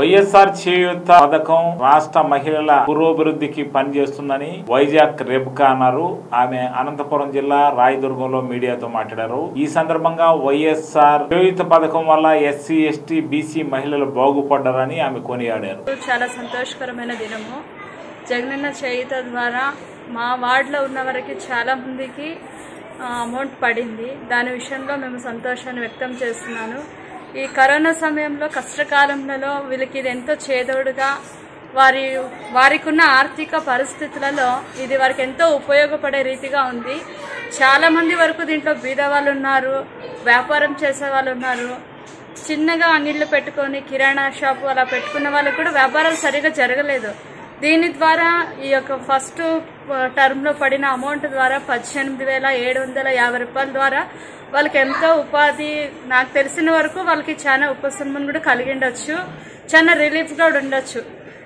వైఎస్ఆర్ చేయూత పథకం రాష్ట్ర మహిళల పురోభివృద్ధికి పనిచేస్తుందని వైజాగ్ రెబ్కా అన్నారు ఆమె అనంతపురం జిల్లా రాయదుర్గంలో మీడియాతో మాట్లాడారు ఈ సందర్భంగా వైఎస్ఆర్ చేయూత పథకం వల్ల ఎస్సీ ఎస్టీ బీసీ మహిళలు బాగుపడ్డారని ఆమె కొనియాడారు చాలా సంతోషకరమైన దినము జగనన్న చేయుత ద్వారా మా వార్డులో ఉన్న వారికి చాలా మందికి ఆ, అమౌంట్ పడింది దాని విషయంలో మేము సంతోషాన్ని వ్యక్తం చేస్తున్నాను ఈ కరోనా సమయంలో కష్టకాలంలో వీళ్ళకి ఇది ఎంతో చేదోడుగా వారి వారికి ఉన్న ఆర్థిక పరిస్థితులలో ఇది వారికి ఎంతో ఉపయోగపడే రీతిగా ఉంది చాలా మంది వరకు దీంట్లో బీద వాళ్ళు ఉన్నారు వ్యాపారం చేసే వాళ్ళు ఉన్నారు చిన్నగా అంగిళ్ళు పెట్టుకొని కిరాణా షాపు అలా పెట్టుకున్న వాళ్ళకి కూడా వ్యాపారాలు సరిగా జరగలేదు దీని ద్వారా ఈ యొక్క ఫస్ట్ టర్మ్ లో పడిన అమౌంట్ ద్వారా పద్దెనిమిది వేల ఏడు వందల యాభై రూపాయల ద్వారా వాళ్ళకి ఎంతో ఉపాధి నాకు తెలిసిన వరకు వాళ్ళకి చాలా ఉపశమనం కూడా కలిగిండొచ్చు చాలా రిలీఫ్ కూడా ఉండొచ్చు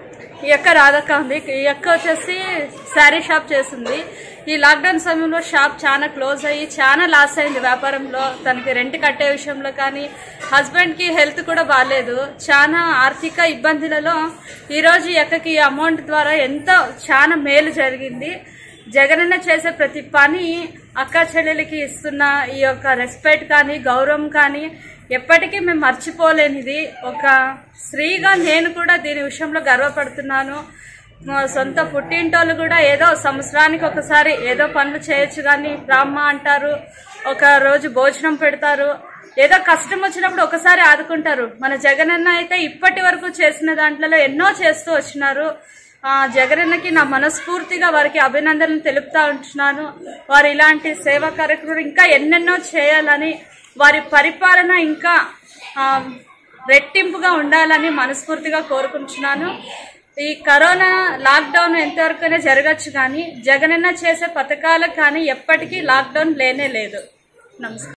ఈ యొక్క రాధక్క ఉంది ఈ యొక్క వచ్చేసి శారీ షాప్ చేస్తుంది ఈ లాక్డౌన్ సమయంలో షాప్ చాలా క్లోజ్ అయ్యి చాలా లాస్ అయింది వ్యాపారంలో తనకి రెంట్ కట్టే విషయంలో కానీ హస్బెండ్ కి హెల్త్ కూడా బాగాలేదు చాలా ఆర్థిక ఇబ్బందులలో ఈ రోజు ఈ అక్కకి ఈ అమౌంట్ ద్వారా ఎంతో చాలా మేలు జరిగింది జగనన్న చేసే ప్రతి పని అక్క చెల్లెలకి ఇస్తున్న ఈ యొక్క రెస్పెక్ట్ కానీ గౌరవం కానీ ఎప్పటికీ మేము మర్చిపోలేనిది ఒక స్త్రీగా నేను కూడా దీని విషయంలో గర్వపడుతున్నాను మా సొంత పుట్టింటోళ్ళు కూడా ఏదో సంవత్సరానికి ఒకసారి ఏదో పనులు చేయొచ్చు కానీ బ్రాహ్మ అంటారు ఒక రోజు భోజనం పెడతారు ఏదో కష్టం వచ్చినప్పుడు ఒకసారి ఆదుకుంటారు మన జగనన్న అయితే ఇప్పటి వరకు చేసిన దాంట్లో ఎన్నో చేస్తూ వచ్చినారు ఆ, జగనన్నకి నా మనస్ఫూర్తిగా వారికి అభినందనలు తెలుపుతా ఉంటున్నాను వారు ఇలాంటి సేవా కార్యక్రమాలు ఇంకా ఎన్నెన్నో చేయాలని వారి పరిపాలన ఇంకా ఆ, రెట్టింపుగా ఉండాలని మనస్ఫూర్తిగా కోరుకుంటున్నాను ఈ కరోనా లాక్డౌన్ ఎంతవరకైనా జరగచ్చు కానీ జగనన్న చేసే పథకాలకు కానీ ఎప్పటికీ లాక్డౌన్ లేనే లేదు నమస్కారం